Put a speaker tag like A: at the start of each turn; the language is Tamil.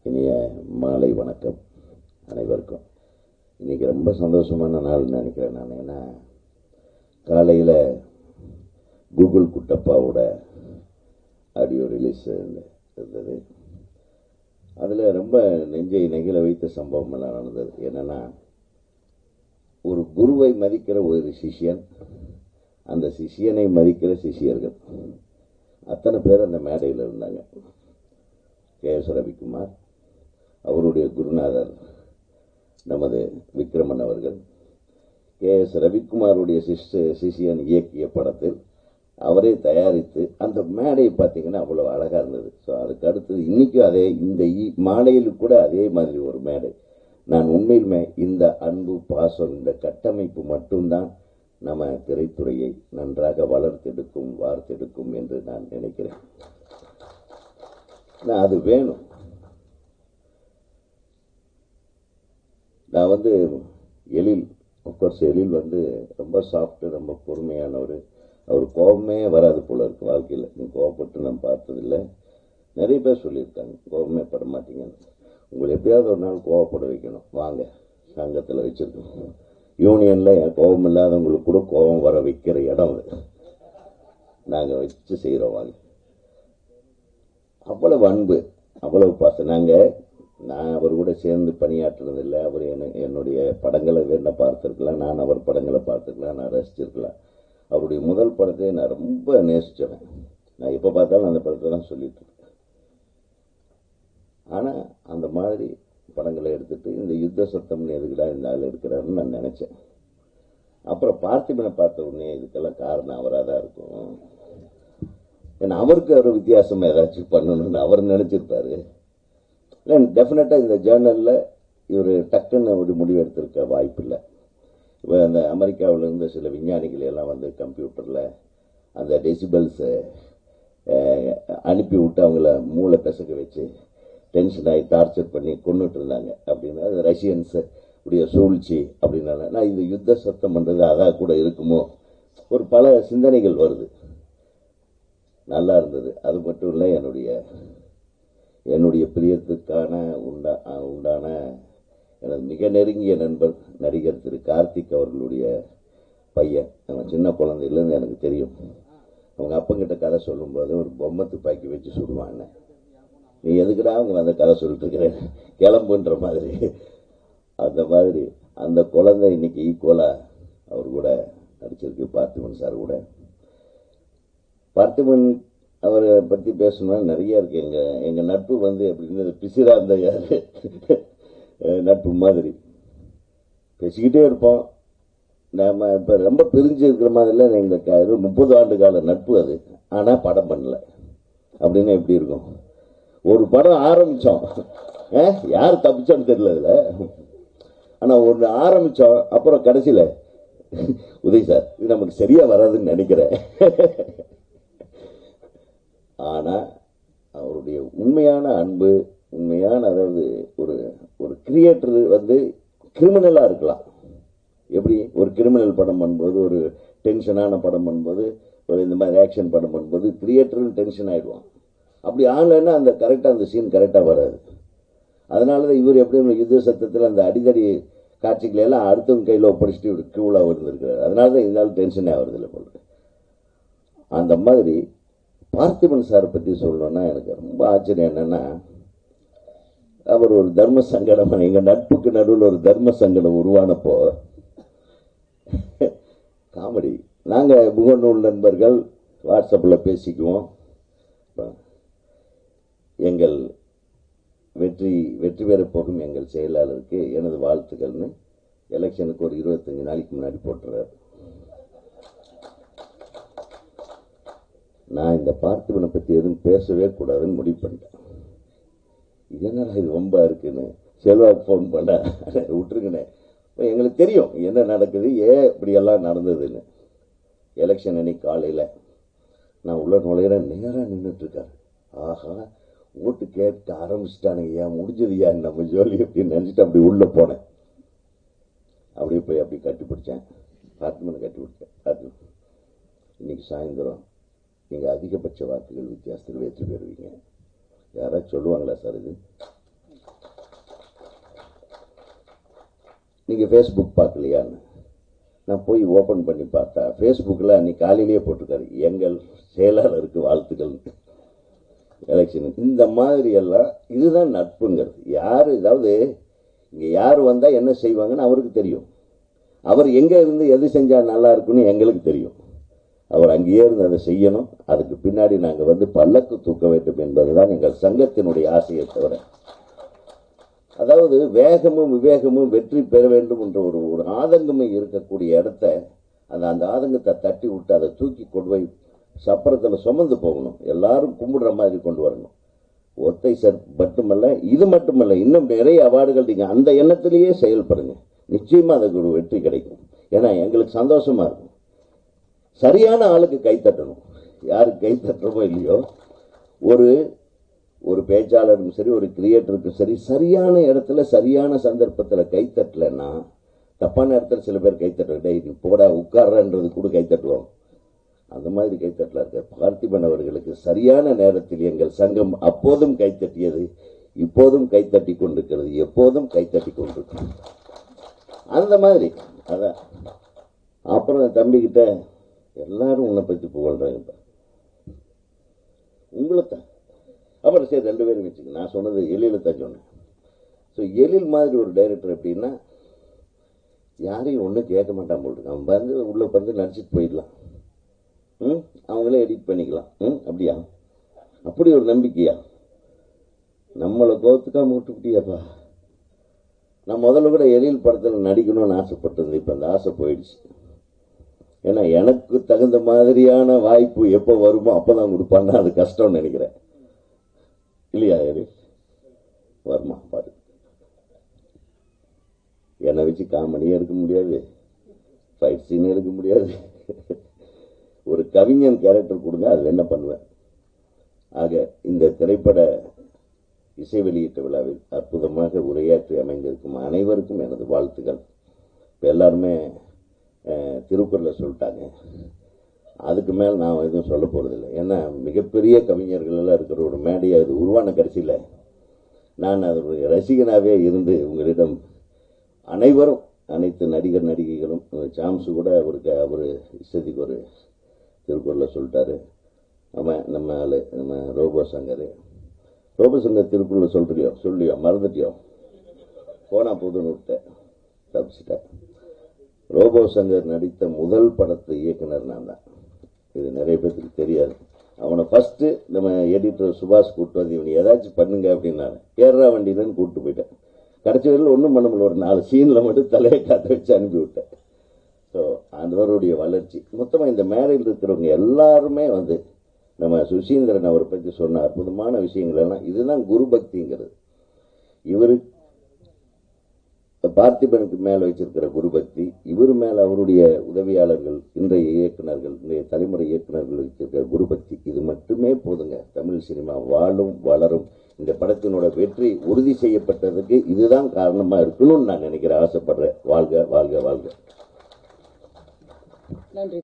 A: இனிய மாலை வணக்கம் அனைவருக்கும் இன்னைக்கு ரொம்ப சந்தோஷமான நாள்னு நினைக்கிறேன் நான் ஏன்னா காலையில் கூகுள் குட்டப்பாவோட ஆடியோ ரிலீஸ் இருந்தது அதில் ரொம்ப நெஞ்சை நெகிழ வைத்த சம்பவம் எல்லாம் நடந்தது என்னன்னா ஒரு குருவை மதிக்கிற ஒரு சிஷ்யன் அந்த சிஷியனை மதிக்கிற சிஷியர்கள் அத்தனை பேர் அந்த மேடையில் இருந்தாங்க கே எஸ் ரவிக்குமார் அவருடைய குருநாதர் நமது விக்ரமன் அவர்கள் கே எஸ் ரவிக்குமாருடைய சிஷ்ய சிஷியன் இயக்கிய படத்தில் அவரே தயாரித்து அந்த மேடை பார்த்தீங்கன்னா அவ்வளோ அழகாக இருந்தது ஸோ அதுக்கு அடுத்தது இன்றைக்கும் அதே இந்த ஈ- மாலையில் கூட அதே மாதிரி ஒரு மேடை நான் உண்மையிலுமே இந்த அன்பு பாசம் இந்த கட்டமைப்பு மட்டும்தான் நம்ம திரைத்துறையை நன்றாக வளர்த்தெடுக்கும் வார்த்தெடுக்கும் என்று நான் நினைக்கிறேன் நான் அது வேணும் நான் வந்து எழில் அஃப்கோர்ஸ் எழில் வந்து ரொம்ப சாஃப்ட்டு ரொம்ப பொறுமையானவர் அவர் கோபமே வராது போல இருக்கு வாழ்க்கையில் நீ கோவப்பட்டு நான் பார்த்ததில்லை நிறைய பேர் சொல்லியிருக்காங்க கோபமே பட மாட்டீங்கன்னு உங்களை எப்படியாவது ஒரு நாள் கோவப்பட வைக்கணும் வாங்க சங்கத்தில் வச்சுருக்கோம் யூனியனில் என் கோபம் இல்லாதவங்களுக்கு கூட கோபம் வர வைக்கிற இடம் அது நாங்கள் வச்சு செய்கிறோம் வாங்க அவ்வளவு அன்பு அவ்வளவு பாசம் நாங்கள் நான் அவர் கூட சேர்ந்து பணியாற்றுனதில்லை அவர் என்ன என்னுடைய படங்களை வேணா பார்த்துருக்கலாம் நான் அவர் படங்களை பார்த்துருக்கலாம் நான் ரசிச்சிருக்கலாம் அவருடைய முதல் படத்தை நான் ரொம்ப நேசிச்சவன் நான் எப்போ பார்த்தாலும் அந்த படத்தை தான் சொல்லிட்டு இருக்கேன் ஆனால் அந்த மாதிரி படங்களை எடுத்துட்டு இந்த யுத்த சத்தம்னு எதுக்குடா இந்த ஆள் இருக்கிறாருன்னு நான் நினச்சேன் அப்புறம் பார்த்திபனை பார்த்த உடனே இதுக்கெல்லாம் காரணம் அவராக தான் இருக்கும் ஏன்னா அவருக்கு ஒரு வித்தியாசமா ஏதாச்சும் பண்ணணும்னு அவர் நினைச்சிருப்பாரு இல்லை டெஃபினட்டாக இந்த ஜேர்னலில் இவர் டக்குன்னு ஒரு முடிவு எடுத்திருக்க வாய்ப்பு இல்லை இப்போ அந்த அமெரிக்காவுல இருந்து சில விஞ்ஞானிகள் எல்லாம் வந்து கம்ப்யூட்டரில் அந்த டெசிபல்ஸை அனுப்பி விட்டு அவங்கள மூளை பிசக்க வச்சு டென்ஷன் ஆகி டார்ச்சர் பண்ணி கொண்டுட்டு இருந்தாங்க அப்படின்னா அது ரஷ்யன்ஸ் உடைய சூழ்ச்சி அப்படின்னால நான் இந்த யுத்த சத்தம் பண்ணுறது அதாக கூட இருக்குமோ ஒரு பல சிந்தனைகள் வருது நல்லா இருந்தது அது மட்டும் இல்லை என்னுடைய என்னுடைய பிரியத்துக்கான உண்டா அஹ் உண்டான எனது மிக நெருங்கிய நண்பர் நடிகர் திரு கார்த்திக் அவர்களுடைய பையன் அவன் சின்ன குழந்தையிலேருந்து எனக்கு தெரியும் அவங்க அப்பங்கிட்ட கதை சொல்லும்போது ஒரு பொம்மை துப்பாக்கி வச்சு சுடுவான் நீ எதுக்குடா அவங்க அந்த கதை சொல்லிட்டு இருக்கிற கிளம்புன்ற மாதிரி அந்த மாதிரி அந்த குழந்தை இன்னைக்கு ஈக்குவலாக அவர் கூட நடிச்சிருக்கு பார்த்திபன் சார் கூட பார்த்திபன் அவரை பற்றி பேசணும்னா நிறைய இருக்கு எங்க எங்க நட்பு வந்து எப்படின்னு பிசிரா இருந்த யாரு நட்பு மாதிரி பேசிக்கிட்டே இருப்போம் நாம இப்ப ரொம்ப பிரிஞ்சு இருக்கிற மாதிரிலாம் எங்க க- இது முப்பது ஆண்டு கால நட்பு அது ஆனா படம் பண்ணல அப்படின்னா எப்படி இருக்கும் ஒரு படம் ஆரம்பிச்சோம் அஹ், யார் தப்பிச்சோன்னு தெரியல இதுல ஆனா ஒன்று ஆரம்பிச்சோம் அப்புறம் கடைசியில உதய் சார் இது நமக்கு சரியா வராதுன்னு நினைக்கிறேன் ஆனா அவருடைய உண்மையான அன்பு உண்மையான அதாவது ஒரு ஒரு கிரியேட்டர் வந்து கிரிமினலா இருக்கலாம் எப்படி ஒரு கிரிமினல் படம் பண்ணும்போது ஒரு டென்ஷனான படம் பண்ணும்போது ஒரு இந்த மாதிரி ஆக்ஷன் படம் பண்ணும்போது கிரியேட்டரும் டென்ஷன் ஆயிடுவான் அப்படி ஆகலைன்னா அந்த கரெக்டாக அந்த சீன் கரெக்டாக வராது அதனால தான் இவர் எப்படி இந்த யுத்த சத்தத்தில் அந்த அடிதடி காட்சிகளை எல்லாம் அடுத்தவங்க கையில் ஒப்படைச்சிட்டு இவர் கூலாக இருந்திருக்கிறார் அதனால தான் இருந்தாலும் டென்ஷனே ஆகுறது இல்லை போல அந்த மாதிரி பார்த்திபன் சாரை பற்றி சொல்லணும்னா எனக்கு ரொம்ப ஆச்சரியம் என்னன்னா அவர் ஒரு தர்ம சங்கடம் எங்க நட்புக்கு நடுவில் ஒரு தர்ம சங்கடம் உருவானப்போ காமெடி நாங்க முகநூல் நண்பர்கள் வாட்ஸ்அப்பில் பேசிக்குவோம் எங்கள் வெற்றி வெற்றி பெறப் போகும் எங்கள் செயலாளருக்கு எனது வாழ்த்துக்கள்னு எலெக்ஷனுக்கு ஒரு இருபத்தஞ்சு நாளைக்கு முன்னாடி போட்டுறாரு நான் இந்த பார்த்திபனை பற்றி எதுவும் பேசவே கூடாதுன்னு முடிவு பண்ணிட்டேன் இது என்னடா இது ரொம்ப இருக்குன்னு செல்வாக்கு ஃபோன் பண்ண விட்டுருங்கண்ணே இப்ப எங்களுக்கு தெரியும் என்ன நடக்குது ஏன் இப்படியெல்லாம் நடந்ததுன்னு எலெக்ஷன் அன்னைக்கு காலையில் நான் உள்ள நுழையிறேன் நேராக நின்றுட்டு இருக்காரு ஆஹா ஓட்டு கேட்க ஆரம்பிச்சிட்டானுங்க ஏன் முடிஞ்சதுயா நம்ம ஜோலி அப்படின்னு நினச்சிட்டு அப்படி உள்ளே போனேன் அப்படியே போய் அப்படி கட்டி பிடிச்சேன் பார்த்திமனை கட்டி பிடிச்சேன் பார்த்திமன் இன்னைக்கு சாயந்தரம் நீங்கள் அதிகபட்ச வாக்குகள் வித்தியாசத்தில் வெற்றி பெறுவீங்க யாராச்சும் சொல்லுவாங்களா சார் இது நீங்கள் ஃபேஸ்புக் பார்க்கலையான்னு நான் போய் ஓப்பன் பண்ணி பார்த்தா ஃபேஸ்புக்கில் அன்னைக்கு காலையிலேயே போட்டிருக்காரு எங்கள் செயலாளருக்கு வாழ்த்துக்கள் எலெக்ஷன் இந்த மாதிரி எல்லாம் இதுதான் நட்புங்கிறது யார் ஏதாவது இங்கே யார் வந்தால் என்ன செய்வாங்கன்னு அவருக்கு தெரியும் அவர் எங்கே இருந்து எது செஞ்சால் நல்லா இருக்குன்னு எங்களுக்கு தெரியும் அவர் அங்கேயே இருந்து அதை செய்யணும் அதுக்கு பின்னாடி நாங்கள் வந்து பல்லக்கு தூக்க வேண்டும் என்பதுதான் எங்கள் சங்கத்தினுடைய ஆசையை தவிர அதாவது வேகமும் விவேகமும் வெற்றி பெற வேண்டும் என்ற ஒரு ஒரு ஆதங்கமும் இருக்கக்கூடிய இடத்த அந்த அந்த ஆதங்கத்தை தட்டி விட்டு அதை தூக்கி கொண்டு போய் சப்பரத்தில் சுமந்து போகணும் எல்லாரும் கும்பிடுற மாதிரி கொண்டு வரணும் ஒத்தை சார் மட்டுமல்ல இது மட்டுமல்ல இன்னும் நிறைய அவார்டுகள் நீங்கள் அந்த எண்ணத்திலேயே செயல்படுங்க நிச்சயமாக அதுக்கு ஒரு வெற்றி கிடைக்கும் ஏன்னா எங்களுக்கு சந்தோஷமா இருக்கும் சரியான ஆளுக்கு கை தட்டணும் யாருக்கு கை தட்டுறமோ இல்லையோ ஒரு ஒரு பேச்சாளருக்கும் சரி ஒரு கிரியேட்டருக்கும் சரி சரியான இடத்துல சரியான சந்தர்ப்பத்தில் கை தட்டலைன்னா தப்பான இடத்துல சில பேர் கை தட்டுற டேய் நீ போடா உட்கார்றன்றது கூட கை தட்டுவாங்க அந்த மாதிரி கைத்தட்டல இருக்க பார்த்திபன் அவர்களுக்கு சரியான நேரத்தில் எங்கள் சங்கம் அப்போதும் கைத்தட்டியது இப்போதும் கைத்தட்டி கொண்டிருக்கிறது எப்போதும் கைத்தட்டி கொண்டிருக்கிறது அந்த மாதிரி அதான் அப்புறம் என் தம்பிக்கிட்ட எல்லாரும் உன்னை பற்றி புகழ்றாங்க இப்ப. உங்களை தான் அப்புறம் சரி ரெண்டு பேரும் வச்சுக்க நான் சொன்னது எழில தான் சொன்னேன் ஸோ எழில் மாதிரி ஒரு டைரக்டர் எப்படின்னா யாரையும் ஒன்றும் கேட்க மாட்டான் போல் இருக்கு. அவன் வந்து உள்ளே வந்து நடிச்சிட்டு போயிடலாம் ம் அவங்களே எடிட் பண்ணிக்கலாம் ம் அப்படியா அப்படி ஒரு நம்பிக்கையா நம்மளை கோத்துக்காம விட்டுக்கிட்டியாப்பா நான் முதல்ல கூட எழில் படத்தில் நடிக்கணும்னு ஆசைப்பட்டிருந்தேன் இப்போ அந்த ஆசை போயிடுச்சு ஏன்னா எனக்கு தகுந்த மாதிரியான வாய்ப்பு எப்போ வருமோ அப்போ தான் கொடுப்பான்னா அது கஷ்டம்னு நினைக்கிறேன் இல்லையா எழில் வருமா பாரு என்னை வச்சு காமெடியும் எடுக்க முடியாது ஃபைட் சீனும் எடுக்க முடியாது ஒரு கவிஞன் கேரக்டர் கொடுங்க அது என்ன பண்ணுவேன் ஆக இந்த திரைப்பட இசை வெளியீட்டு விழாவில் அற்புதமாக உரையாற்றி அமைந்திருக்கும் அனைவருக்கும் எனது வாழ்த்துக்கள் இப்போ எல்லாருமே அஹ், திருக்குறளை சொல்லிட்டாங்க அதுக்கு மேல் நான் எதுவும் சொல்ல போகிறதில்லை ஏன்னா மிகப்பெரிய கவிஞர்கள் எல்லாம் இருக்கிற ஒரு மேடையை அது உருவான கடைசியில் நான் அதனுடைய ரசிகனாகவே இருந்து உங்களிடம் அனைவரும் அனைத்து நடிகர் நடிகைகளும் சாம்சு கூட அவருக்கு அவர் இஷ்டத்துக்கு ஒரு திருக்குறளை சொல்லிட்டாரு ஆமாம் நம்ம ஆளு நம்ம ரோபோ சங்கர் ரோபோ சங்கர் திருக்குறளை சொல்றியோ சொல்லியோ மறந்துட்டியோ போனா புதுன்னு விட்டேன் தப்பிச்சிட்டேன் ரோபோ சங்கர் நடித்த முதல் படத்து இயக்குனர் நான் தான் இது நிறைய பேருக்கு தெரியாது அவனை ஃபர்ஸ்ட் நம்ம எடிட்டர் சுபாஷ் கூட்டு வந்து இவனை ஏதாச்சும் பண்ணுங்க அப்படின்னாரு ஏறா வண்டியிலன்னு கூப்பிட்டு போயிட்டேன் கடைசி வரையில் ஒன்றும் பண்ண முடியல ஒரு நாலு சீனில் மட்டும் தலையை காட்ட வச்சு அனுப்பி விட்டேன் ஸோ அவருடைய வளர்ச்சி மொத்தமாக இந்த மேடையில் இருக்கிறவங்க எல்லாருமே வந்து நம்ம சுசீந்திரன் அவரை பற்றி சொன்ன அற்புதமான விஷயங்கள் எல்லாம் இதுதான் குரு பக்திங்கிறது இவர் பார்த்திபனுக்கு மேல வச்சிருக்கிற குரு பக்தி இவர் மேல அவருடைய உதவியாளர்கள் இன்றைய இயக்குனர்கள் இன்றைய தலைமுறை இயக்குனர்கள் வச்சிருக்கிற குரு பக்தி இது மட்டுமே போதுங்க தமிழ் சினிமா வாழும் வளரும் இந்த படத்தினோட வெற்றி உறுதி செய்யப்பட்டதுக்கு இதுதான் காரணமா இருக்கணும்னு நான் நினைக்கிறேன் ஆசைப்படுறேன் வாழ்க வாழ்க வாழ்க
B: நன்றி